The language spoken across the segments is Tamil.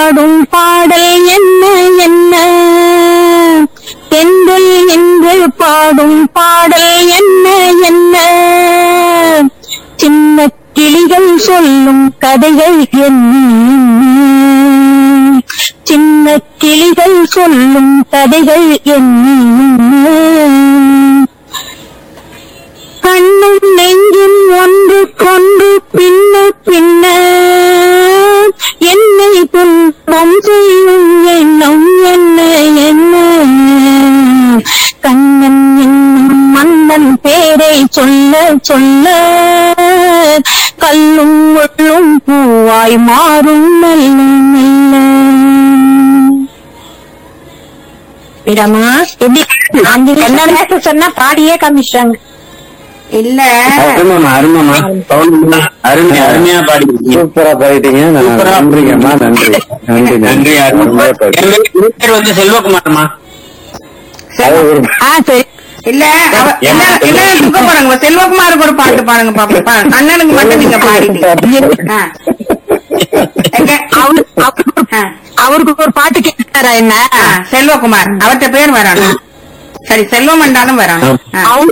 பாடும் பாடல் என்ன என்ன தென்றல் என்று பாடும் பாடல் என்ன என்ன சின்ன கிளிகள் சொல்லும் கதைகள் என்ன சின்ன கிளிகள் சொல்லும் கதைகள் என்ன கண்ணும் நெஞ்சும் ஒன்று கொண்டு பின்ன பின்ன என்னை துன்பம் செய்யும் எண்ணம் என்ன என்ன கண்ணன் என்னும் மன்னன் பேரை சொல்ல சொல்ல கல்லும் முள்ளும் பூவாய் மாறும் மெல்ல மெல்ல விடமா எப்படி என்ன சொன்னா பாடியே காமிச்சிட்டாங்க இல்ல அருமாமா அருமாமா பவுன்மா அருமை அருமையா பாடி சூப்பரா பாடிட்டீங்க சூப்பரா. நன்றிங்கம்மா நன்றி நன்றி நன்றி அருமையா பாடி. என் பேர் வந்து செல்வகுமார்மா அது ஒரு ஆ சரி இல்ல அவ- இல்ல இல்ல தூக்க பாருங்க செல்வகுமாருக்கு ஒரு பாட்டு பாடுங்க பாப்போம் பா- அண்ணனுக்கு மட்டும் நீங்க பாடிட்டீங்க ஆ. எங்க? அவரு- அவருக்கு ஆ. அவருக்கு ஒரு பாட்டு கேட்டாரா என்ன ஆ, செல்வகுமார் அவர்ட்ட பேர் வரணும் சரி செல்வம் என்றாலும் வரணும் ஆ. அவரு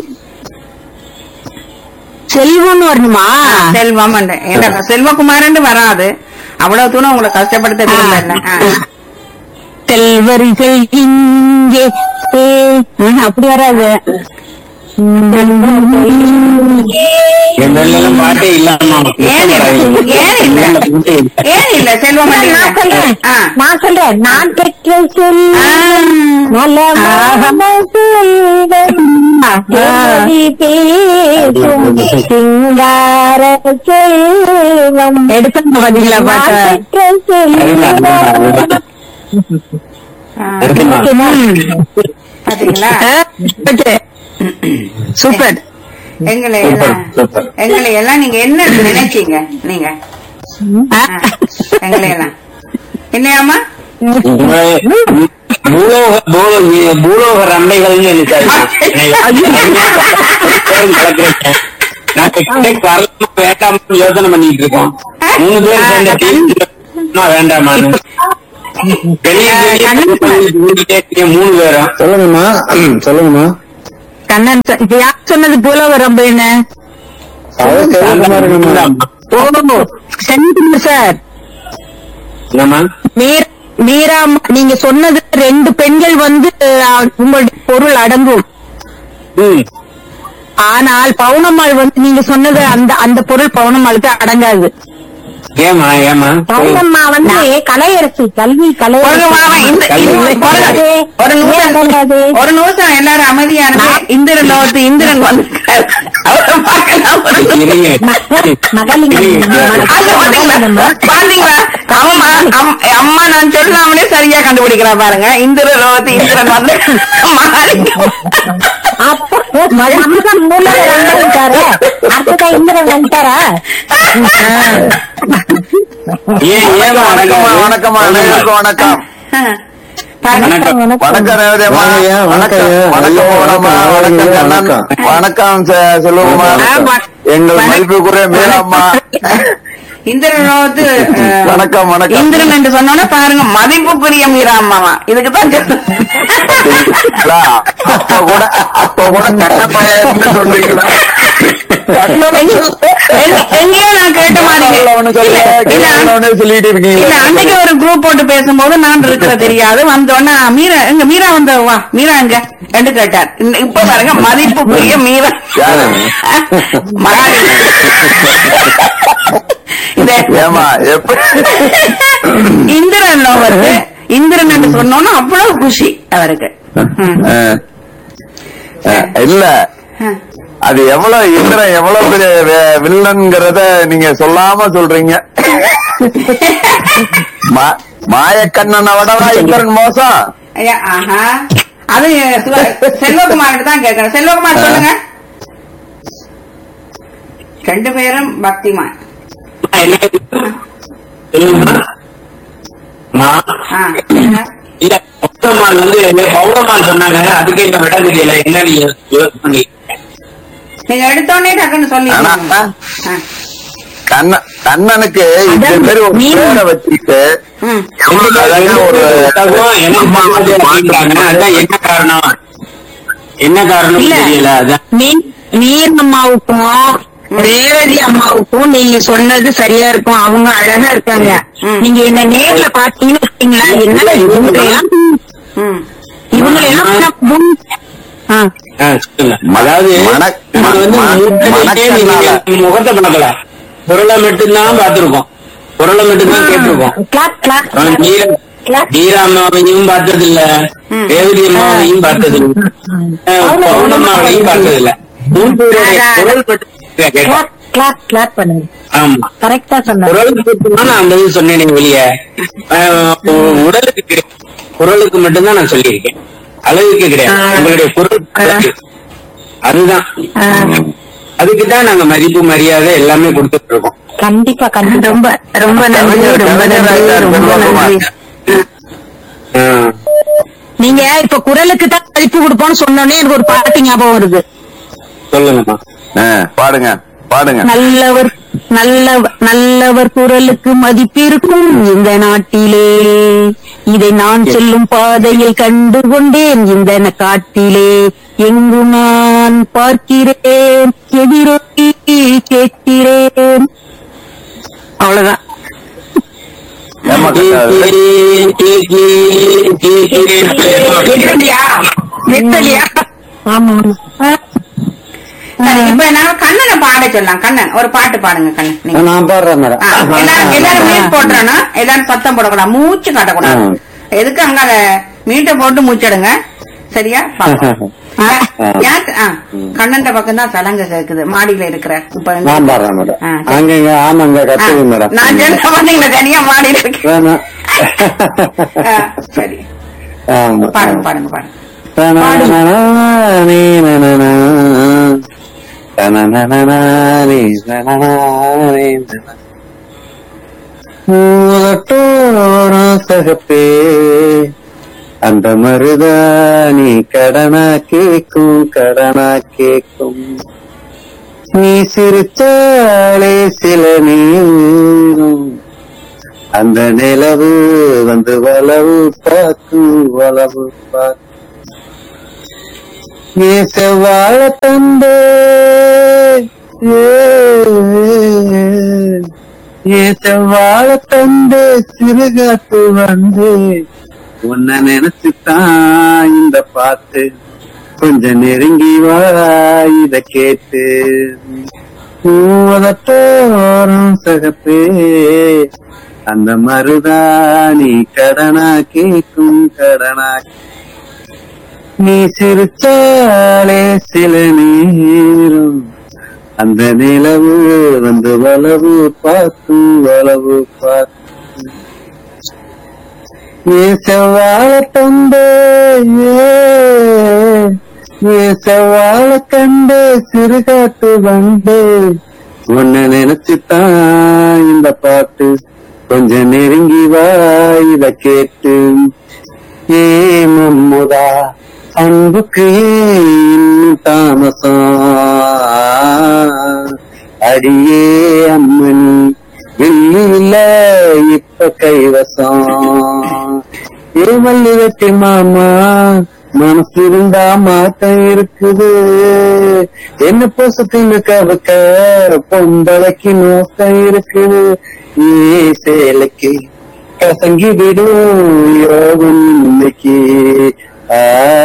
செல்வம்னு வரணுமா செல்வம் என்ற ஏன்னா செல்வகுமார் வராது அவ்வளவு தூரம் உங்களை கஷ்டப்படுத்த விரும்பல ஆ. செல்வர்கள் இங்கே ஏ- ஆ, அப்படி வராது என் மேலாம் பாட்டே இல்லாமா ஏன் இல்ல? ஏன் இல்ல? ஏன் இல்ல செல்வம் என்று நான் சொல்றேன் ஆ. நான் சொல்றேன் நான் பெற்ற செல்வம் ஆ. நலமான செல்வம் தேவதி பேசும் சிங்கார செல்வம் எடுத்து பதில அதுதான், அதுதான், அதுதான். ஆ. இருக்குமா? பாத்தீங்களா சூப்பர் எங்களை சூப்பர், எல்லாம் சூப்பர். எங்களை எல்லாம் நீங்க என்ன நினைச்சீங்க நீங்க ஆ, எங்களை எல்லாம் இல்லையாமா பூலோக பூலோக பூலோக ரண்டைகள்னு நினைச்சாரு நான் வரலாமா வேண்டாமான்னு யோசனை பண்ணிட்டு இருக்கோம் மூணு பேர் சேர்ந்த டீம் வேண்டாமான்னு வெளியே வெளியே ஊட்டிட்டே இருக்கீங்க மூணு பேரும் சொல்லுங்கம்மா சொல்லுங்கம்மா கண்ணன் சொ- இப்ப யார் சொன்னது பூலோக ரொம்ப என்ன அவர் செல்வகுமாருங்கம்மா ஓ சென்டிமெண்ட் சார் என்னம்மா மீரா மீரா நீங்க சொன்னது ரெண்டு பெண்கள் வந்து அஹ், உங்களுடைய பொருள் அடங்கும் ம் ஆனால் பவுனம்மாள் வந்து நீங்க சொன்னது அந்த அந்த பொருள் பவுனம்மாளுக்கு அடங்காது ஏமா ஏமா பவுனம்மா வந்து கலையரசி கல்வி ஒரு வாரம் இந்த இந்த- கலையரசி ஒரு நிமிஷம் ஒரு நிமிஷம் எல்லாரும் அமைதியானது இந்திரன் லோகத்து இந்திரன் வந்து அவரை பார்க்கலாம் ஒரு நிமிஷம். அது பாத்தீங்களா? பாத்தீங்களா? அம்மா அம்- அம்மா நான் சொல்லாமலே சரியா கண்டுபிடிக்கிறா பாருங்க இந்திர லோகத்து இந்திரன் வந்து மாறிக்கும். ஏன் ஏமா வணக்கம் வணக்கம் அனைவருக்கும் வணக்கம் வணக்கம் வணக்கம் ரேவதியம்மா வாங்கய்யா, வணக்கம் ஐயா. வணக்கம் ஐயா, ஓடம்மா வணக்கம், வணக்கம் கண்ணன் வணக்கம். வணக்கம் செ- செல்வகுமார் ஆமா. எங்கள் வணக்கம். மதிப்புக்குரிய மீராம்மா இந்திரன் லோகத்து அஹ், வணக்கம் வணக்கம் இந்திரன் என்று சொன்னோன்னா பாருங்க மதிப்புக்குரிய மீரா அம்மாவா இதுக்கு தான் பாத்தீங்களா? அப்ப கூட அப்ப கூட கட்டப்பையன்னு சொல்றீங்களா எங்கேயோ நான் கேட்ட மாதிரி ஒண்ணு சொல்ல இல்ல, ஒண்ணு சொல்லிட்டு இல்ல இருக்கீங்க அன்னைக்கு ஒரு குரூப் போட்டு பேசும்போது நான் இருக்கிற தெரியாது வந்தோடனே மீரா எங்க மீரா வந்த வா மீரா எங்க என்று கேட்டார் இந்த- இப்ப பாருங்க மதிப்புக்குரிய மீரா யாரு? மகாலி. இந்த ஏமா எப்படி இந்திரன் லோகத்து இந்திரன் என்று சொன்னோன்னா அவ்வளவு குஷி அவருக்கு ம். அஹ், அஹ், இல்ல ம். அது எவ்வளவு இந்திரன் எவ்வளவு பெரிய வே- வில்லன்ங்கிறத நீங்க சொல்லாம சொல்றீங்க மா- மாயக்கண்ணனை விடவா இந்திரன் மோசம் ஐயா, ஆஹா அது சிவ- செல்வகுமார்கிட்ட தான் கேட்கணும் செல்வகுமார் சொல்லுங்க ரெண்டு பேரும் பக்திமான் மா ஆ, சொல்லுங்க. இல்ல பௌரமான் வந்து பௌரமான் சொன்னாங்க அதுக்கு என்ன விட தெரியல என்ன நீங்க யோசனை பண்ணி நீங்க எடுத்தோடனே டக்குன்னு சொல்லி ஆனா, ஆ. கண்ண கண்ணனுக்கு இந்த அதான் மாதிரி ஒரு மீன். பேரை வச்சுட்டு ம். எவ்வளவு அழகா ஒரு புத்தகம் எனக்கு மாமாவே அப்படின்றாங்க. அதான் என்ன காரணம் என்ன காரணம் இல்ல. தெரியல அதான் மீன் மீன் அம்மாவுக்கும் ரேவதி அம்மாவுக்கும் நீங்க சொன்னது சரியா இருக்கும் அவங்க அழகா இருக்காங்க ம். நீங்க என்ன நேர்ல பாத்தீங்கன்னு வச்சுக்கீங்களா என்ன இவங்க எல்லாம் ம். இவங்க எல்லாம் நான் முன்- ஆ. ஆ, சொல்லுங்க. அதாவது மணக்- நம்ம வந்து மண- முகத்தை மணக்கண்ணால. நீங்க முகத்தை பார்க்கல குரலை மட்டும்தான் பார்த்திருக்கோம் குரலை மட்டும்தான் கேட்டிருக்கோம் கிளாப் கிளாப் ஆ, நீர- கிளாப் நீராமாவையும் பார்த்தது இல்ல ம். ரேவதி அம்மாவையும் பார்த்தது இல்ல பௌர்ணமாவையும் பார்த்தது இல்ல மூன்றுடைய குரல் மட்டும் கேட்டேன் கிளாப் கிளாப் கிளாப் பண்ணுங்க ஆமா கரெக்டா சொன்னாங்க குரல் மட்டும்தான் நான் அந்த இது சொன்னேனே வெளிய உடலுக்கு கிடையாது குரலுக்கு மட்டும்தான் நான் சொல்லியிருக்கேன் அளவுக்கு கிடையாது ஆ. உங்களுடைய குரல் அழகு. அதுதான் அதுக்கு தான் நாங்க மதிப்பு மரியாதை எல்லாமே கொடுத்துட்டு இருக்கோம் கண்டிப்பா கண்டிப்பா ரொம்ப ரொம்ப நன்றி கவிஞர் ரொம்ப நன்றி கவிஞர் ரொம்ப நன்றி ஆ. நீங்க இப்ப குரலுக்கு தான் மதிப்பு கொடுப்போம்னு சொன்னோன்னே எனக்கு ஒரு பாட்டு ஞாபகம் வருது சொல்லுங்கம்மா ஆ, பாடுங்க பாடுங்க நல்லவர் நல்லவர் நல்லவர் குரலுக்கு மதிப்பிருக்கும் இந்த நாட்டிலே இதை நான் செல்லும் பாதையில் கண்டு கொண்டேன் இந்த ந- காட்டிலே எங்கு நான் பார்க்கிறேன் எதிரொலி கேட்கிறேன் அவ்வளவுதான் ஏமா கட்டாது? கேட்கிறேன், கேட்கிறேன், கேட்கிறேன். வெட்டலியா வெட்டலியா ஆமா ஆமா சரி, இப்ப நான் கண்ணனை பாட சொல்லலாம் கண்ணன் ஒரு பாட்டு பாடுங்க கண்ணன் நீங்க. நான் பாடுறேன் மேடம் ஆ, எல்லாரும் எல்லாரும் மியூட் போட்டுறோன்னா எல்லாரும் சத்தம் போடக்கூடாது மூச்சு காட்டக்கூடாது ம். எதுக்கு அங்க மீட்டை போட்டு மூச்சிடுங்க சரியா பாப்போம். யா- யாருக்கு ஆ, கண்ணன்ட பக்கம் தான் சலங்க கேக்குது மாடியில இருக்கிற இப்ப இந்த- நான் பாடுறேன் மேடம் ஆ, சரி. அங்கங்க ஆமாங்க ஆ, கத்துது மேடம் நான் சொல்ல மாட்டீங்களா தனியா மாடியில இருக்கேன் வேணாம். ஆ, சரி ஆமா. பாடுங்க பாடுங்க பாடுங்க தனனனனானே நனனா. தனனனனானே நனனானே நனனா. மூலட்டோரம் சகப்பே அந்த மருதாணி கடனா கேக்கும் கடனா கேக்கும் நீ சிரிச்சாலே சில நேரம் அந்த நிலவு வந்து வளவு பார்க்கும் வளவு பார்க்கும் நீ செவ்வாழ தந்தே ஏ செவ்வாழ தந்தே சிறுகாத்து வந்து உன்னை நினைச்சுதான் இந்த பாட்டு கொஞ்சம் நெருங்கி வா இத கேட்டு பூவதத்தோரம் சகப்பே அந்த மருதாணி கடனா கேக்கும் கடனா நீ சிரிச்சாலே சில நேரம் அந்த நிலவு வந்து வளவு பார்த்து வளவு பார்த்து நீ செவ்வாழ தந்தே நீ செவ்வாழ கண்டே சிறுகாட்டு வந்தே உன்னை நினைச்சுதான் இந்த பாட்டு கொஞ்சம் நெருங்கி வா இத கேட்டு ஏ மம்முதா அன்புக்கு ஏன் இன்னும் தாமசம் அடியே அம்மனி வெள்ளி இல்ல இப்ப கைவசம் ஏ மல்லி வெட்டி மாமா மனசு இருந்தா மாட்டம் இருக்குது என்ன பொசத்தின்னு கவக்க பொம்பளைக்கு நோக்கம் இருக்குது ஏ சேலைக்கு கசங்கி விடும் யோகம் இன்னைக்கு ஆ,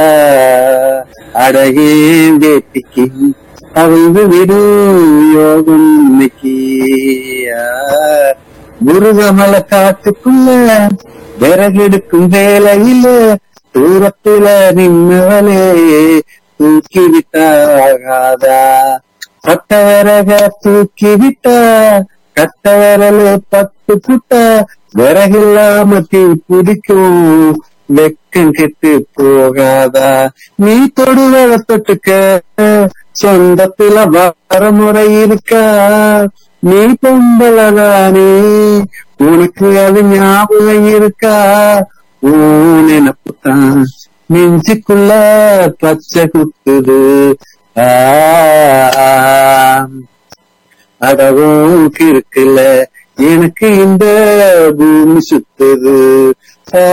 அழகே வேட்டிக்கு அவிழ்ந்து விடும் யோகம் இன்னைக்கு ஆ, முருகமலை காட்டுக்குள்ள விறகெடுக்கும் வேலையில தூரத்துல நின்னவளே தூக்கி விட்டாகாதா பட்ட விறக தூக்கி விட்டா கட்ட விரலு பத்து புட்டா விறகில்லாம தீ பிடிக்கும் வெக்கம் கெட்டு போகாதா நீ தொடுவத தொட்டுக்க சொந்தத்துல வரமுறை இருக்கா நீ பொம்பளதானே உனக்கு அது ஞாபகம் இருக்கா ஓ நினப்புதான் நெஞ்சுக்குள்ள பச்சை குத்துது ஆ அடவும் கிறுக்குல எனக்கு இந்த பூமி சுத்துது ஆ,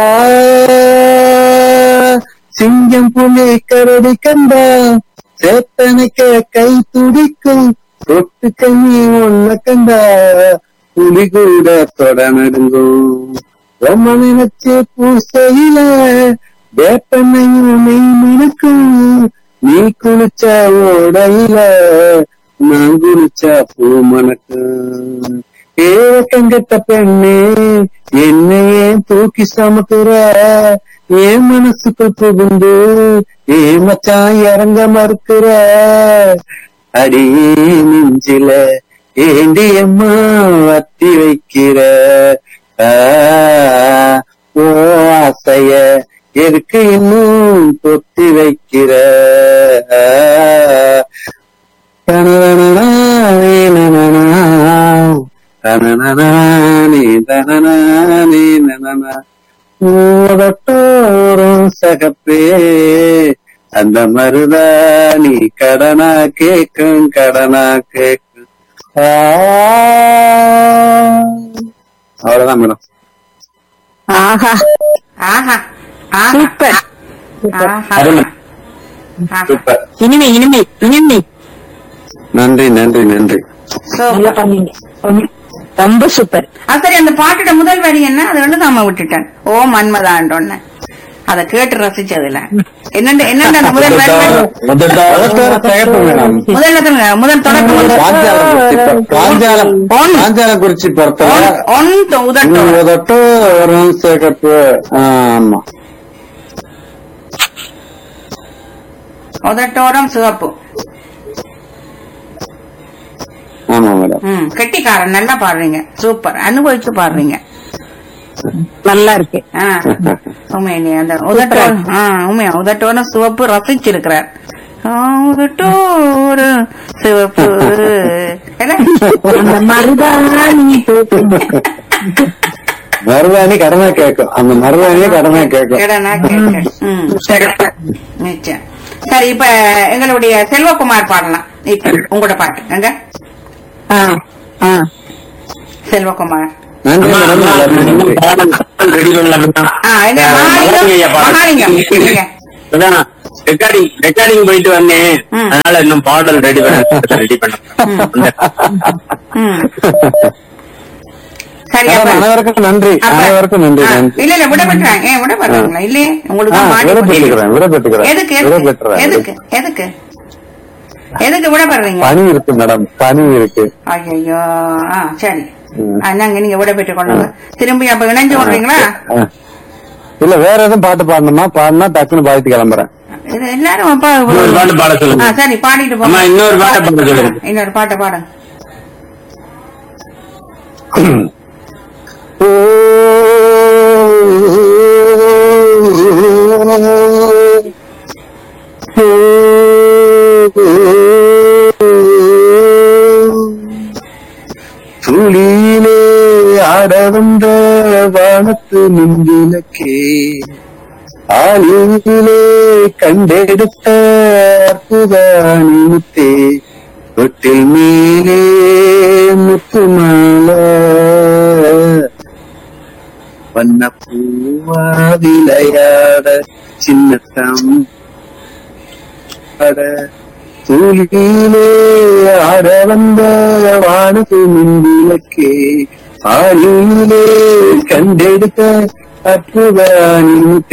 சிங்கம் புலி கரடி கண்டா சேத்தனைக்க கை துடிக்கும் தொட்டு கண்ணி ஒன்ன கண்டா புலி கூட தொட நடுங்கும் ரொம்ப நினைச்சு பூசையில வேப்பனையும் மெய் மினுக்கும் நீ குளிச்சா ஓடையில நான் குளிச்சா பூ மணக்கும் ஏக்கங்கட்ட பெண்ணே என்னையே தூக்கி சமக்குற ஏன் மனசுக்குள் புகுந்து ஏ மச்சான் இறங்க மறுக்கிற அடியே நெஞ்சில ஏண்டி அம்மா வத்தி வைக்கிற ஆ, ஓ ஆசைய எதுக்கு இன்னும் பொத்தி வைக்கிற ஆ, தனனனனானே நனனா, தனனனானே தனனானே நனனா. உதட்டோரம் சகப்பே அந்த மருதாணி கடனா கேக்கும் கடனா கேக்கும் ஆ. அவ்வளவுதான் மேடம் ஆஹா ஆஹா ஆஹா சூப்பர் ஆஹா அருமை ஆஹா. சூப்பர் இனிமை இனிமை இனிமை நன்றி நன்றி நன்றி நல்லா பண்ணீங்க ரொம்ப- ரொம்ப சூப்பர் ஆ, சரி அந்த பாட்டோட முதல் வரி என்ன அதை எழுதாம விட்டுட்டேன் ஓ மன்மதாண்டோன்னு அதை கேட்டு ரசிச்சதுல என்னண்டு என்னண்டு அந்த முதல் வரி அதத்தோட சிகப்பு மேடம் முதல் எத்தனை? முதல் தொடக்கம் பாஞ்சாலம் குறிச்சி பாஞ்சாலம் பாஞ்சாலம் குறிச்சி பொறுத்தவரை ஒன் உதட்டம் உதட்டோரம் சிகப்பு ஆமா உதட்டோரம் சிவப்பு ஆமா மேடம் ம் கெட்டிக்காரன் நல்லா பாடுறீங்க சூப்பர் அனுபவிச்சு பாடுறீங்க நல்லா இருக்கு ஆ, உண்மையிலே அந்த உதட்டோரம் ஆ, உண்மையா உதட்டோரம் சிவப்பு ரசிச்சிருக்கிறார் ஆ, உதட்டோரம் சிவப்பு என்ன? அந்த மருதாணி தூக்கும் மருதாணி கடமை கேட்கும் அந்த மருதாணியே கடமை கேட்கும் கேடனா கேட்க. ம், நிச்சயம் சரி இப்ப எங்களுடைய செல்வகுமார் பாடலாம் இப்ப உங்களோட பாட்டு எங்க ஆ, ஆ. செல்வகுமார் நன்றி மேடம் எல்லாருக்கும் நன்றி ரெடி பண்ணலாம் ஆ, எங்க மகாலிங்கம் மகாலிங்கம் நீங்க. ரெக்கார்டிங் ரெக்கார்டிங் போயிட்டு வந்தேன் ம். அதனால இன்னும் பாடல் ரெடி பண்ண ரெடி பண்ண ம். சரி மேடம், அப்ப அனைவருக்கும் நன்றி அப்ப- அனைவருக்கும் நன்றி ஆ, நன்றி இல்ல இல்ல விடப்பட்டாங்க ஏன் விடப்பட்டாங்களா இல்லையே உங்களுக்கு ஆ, தான் மாட்டி விடப்பட்டுக்கிறேன் விடப்பட்டுக்கிறேன் எதுக்கு எதுக்கு விடப்பட்டுறேன் எதுக்கு எதுக்கு எதுக்கு விடப்படுறீங்க பனி இருக்கு மேடம் பனி இருக்கு ஐயோ ஆ சரி ம். ஆ, நாங்க நீங்க விடப்பட்டு கொண்டு வாங்க. திரும்பி அப்ப இணைஞ்சு விடுறீங்களா ஆ. இல்ல வேற எதுவும் பாட்டு பாடணுமா பாடினா டக்குன்னு பாடிட்டு கிளம்புறேன் இது எல்லாரும் அப்பா இன்னொரு பாட்டு பாட சொல்லுங்க. ஆ, சரி பாடிட்டு அம்மா, இன்னொரு பாட்டை பாட சொல்லுங்க. இன்னொரு பாட்டை பாடுங்க துளியிலே ஆட வந்த வானத்து மின்விளக்கே ஆளியிலே கண்டெடுத்த அற்புதானி முத்தே தொட்டில் மேலே முத்து மாலை வண்ண பூவா விளையாட சின்னத்தம் ஆட தூளிலே ஆட வந்த வானத்து மின்விளக்கே ஆளியிலே கண்டெடுத்த அற்புதானி முத்தே